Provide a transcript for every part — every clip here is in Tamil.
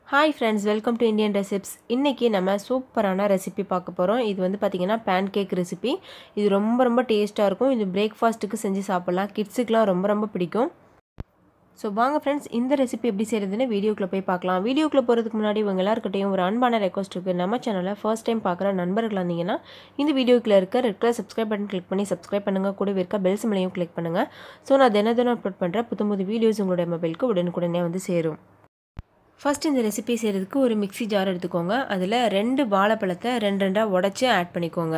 hi friends welcome to Indian recipes இன்றைக்கி நம்ம சூப்பரான ரெசிபி பார்க்க போகிறோம் இது வந்து பார்த்திங்கன்னா பேன் கேக் ரெசிபி இது ரொம்ப ரொம்ப டேஸ்ட்டாக இருக்கும் இது பிரேக்ஃபாஸ்ட்டுக்கு செஞ்சு சாப்பிட்லாம் கிட்ஸுக்கெலாம் ரொம்ப ரொம்ப பிடிக்கும் ஸோ வாங்க ஃப்ரெண்ட்ஸ் இந்த ரெசிபி எப்படி செய்கிறதுன்னு வீடியோக்குள்ளே போய் பார்க்கலாம் வீடியோக்குள்ளே போகிறதுக்கு முன்னாடி இவங்க எல்லாருக்கிட்டையும் ஒரு அன்பான ரெக்வஸ்ட் இருக்குது நம்ம சேனலை ஃபர்ஸ்ட் டைம் பார்க்குற நண்பர்கள் இருந்தீங்கன்னா இந்த வீடியோக்குள்ள இருக்க red colour subscribe button click பண்ணி சப்ஸ்கிரைப் பண்ணுங்கள் கூட இருக்க பெல் சிம்லையும் கிளிக் பண்ணுங்கள் ஸோ நான் தின தினம் அப்லோட் பண்ணுற புது புது வீடியோஸ் உங்களுடைய மொபைலுக்கு உடனுக்குடனே வந்து சேரும் ஃபஸ்ட் இந்த ரெசிபி செய்கிறதுக்கு ஒரு மிக்ஸி ஜார் எடுத்துக்கோங்க அதில் ரெண்டு வாழைப்பழத்தை ரெண்டு ரெண்டாக உடச்சி ஆட் பண்ணிக்கோங்க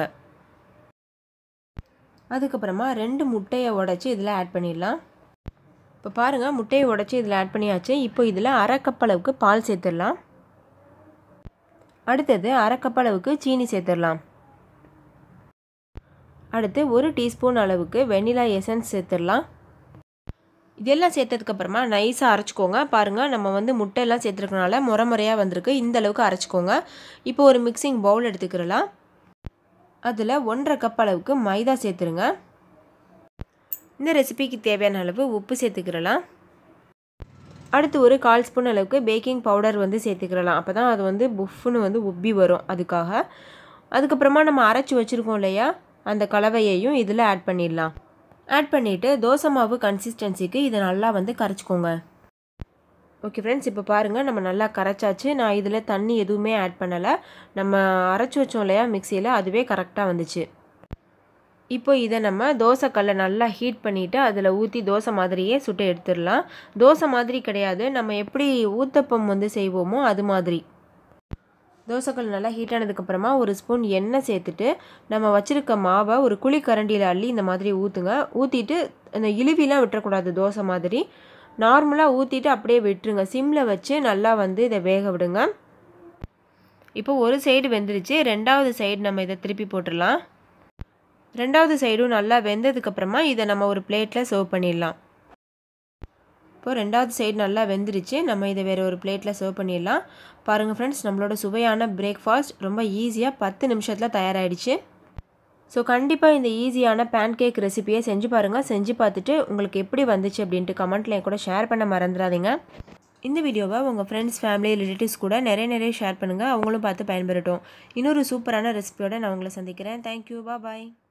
அதுக்கப்புறமா ரெண்டு முட்டையை உடச்சி இதில் ஆட் பண்ணிடலாம் இப்போ பாருங்கள் முட்டையை உடச்சி இதில் ஆட் பண்ணியாச்சு இப்போ இதில் அரை கப் அளவுக்கு பால் சேர்த்துடலாம் அடுத்தது அரை கப் அளவுக்கு சீனி சேர்த்துடலாம் அடுத்து ஒரு டீஸ்பூன் அளவுக்கு வெண்ணிலா எசன்ஸ் சேர்த்துடலாம் இதெல்லாம் சேர்த்ததுக்கப்புறமா நைஸாக அரைச்சிக்கோங்க பாருங்கள் நம்ம வந்து முட்டையெல்லாம் சேர்த்துருக்கனால முறை முறையாக வந்திருக்கு இந்த அளவுக்கு அரைச்சிக்கோங்க இப்போ ஒரு மிக்சிங் பவுல் எடுத்துக்கிறலாம் அதில் ஒன்றரை கப் அளவுக்கு மைதா சேர்த்துருங்க இந்த ரெசிபிக்கு தேவையான அளவு உப்பு சேர்த்துக்கிறலாம் அடுத்து ஒரு கால் ஸ்பூன் அளவுக்கு பேக்கிங் பவுடர் வந்து சேர்த்துக்கிறலாம் அப்போ தான் அது வந்து புஃப்னு வந்து உப்பி வரும் அதுக்காக அதுக்கப்புறமா நம்ம அரைச்சி வச்சுருக்கோம் இல்லையா அந்த கலவையையும் இதில் ஆட் பண்ணிடலாம் ஆட் பண்ணிவிட்டு தோசை மாவு கன்சிஸ்டன்சிக்கு இதை நல்லா வந்து கரைச்சிக்கோங்க ஓகே ஃப்ரெண்ட்ஸ் இப்போ பாருங்கள் நம்ம நல்லா கரைச்சாச்சு நான் இதில் தண்ணி எதுவுமே ஆட் பண்ணலை நம்ம அரைச்சி வச்சோம் இல்லையா மிக்சியில் அதுவே கரெக்டாக வந்துச்சு இப்போ இதை நம்ம தோசைக்கல்லை நல்லா ஹீட் பண்ணிவிட்டு அதில் ஊற்றி தோசை மாதிரியே சுட்டு எடுத்துடலாம் தோசை மாதிரி கிடையாது நம்ம எப்படி ஊத்தப்பம் வந்து செய்வோமோ அது மாதிரி தோசைக்கல் நல்லா ஹீட் ஆனதுக்கப்புறமா ஒரு ஸ்பூன் எண்ணெய் சேர்த்துட்டு நம்ம வச்சுருக்க மாவை ஒரு குழி கரண்டியில் அள்ளி இந்த மாதிரி ஊற்றுங்க ஊற்றிட்டு அந்த இழுவிலாம் விட்டுறக்கூடாது தோசை மாதிரி நார்மலாக ஊற்றிட்டு அப்படியே விட்டுருங்க சிம்மில் வச்சு நல்லா வந்து இதை வேக விடுங்க இப்போ ஒரு சைடு வெந்துருச்சு ரெண்டாவது சைடு நம்ம இதை திருப்பி போட்டுடலாம் ரெண்டாவது சைடும் நல்லா வெந்ததுக்கப்புறமா இதை நம்ம ஒரு பிளேட்டில் சர்வ் பண்ணிடலாம் இப்போது ரெண்டாவது சைடு நல்லா வெந்துருச்சு நம்ம இதை வேறு ஒரு பிளேட்டில் சர்வ் பண்ணிடலாம் பாருங்கள் ஃப்ரெண்ட்ஸ் நம்மளோட சுவையான பிரேக்ஃபாஸ்ட் ரொம்ப ஈஸியாக பத்து நிமிஷத்தில் தயாராகிடுச்சு ஸோ கண்டிப்பாக இந்த ஈஸியான பேன் கேக் ரெசிபியை செஞ்சு பாருங்கள் செஞ்சு பார்த்துட்டு உங்களுக்கு எப்படி வந்துச்சு அப்படின்ட்டு கமெண்ட்டில் கூட ஷேர் பண்ண மறந்துடாதீங்க இந்த வீடியோவை உங்கள் ஃப்ரெண்ட்ஸ் ஃபேமிலி ரிலேட்டிவ்ஸ் கூட நிறைய நிறைய ஷேர் பண்ணுங்கள் அவங்களும் பார்த்து பயன்பெறட்டும் இன்னொரு சூப்பரான ரெசிபியோட நான் உங்களை சந்திக்கிறேன் தேங்க்யூ பா பாய்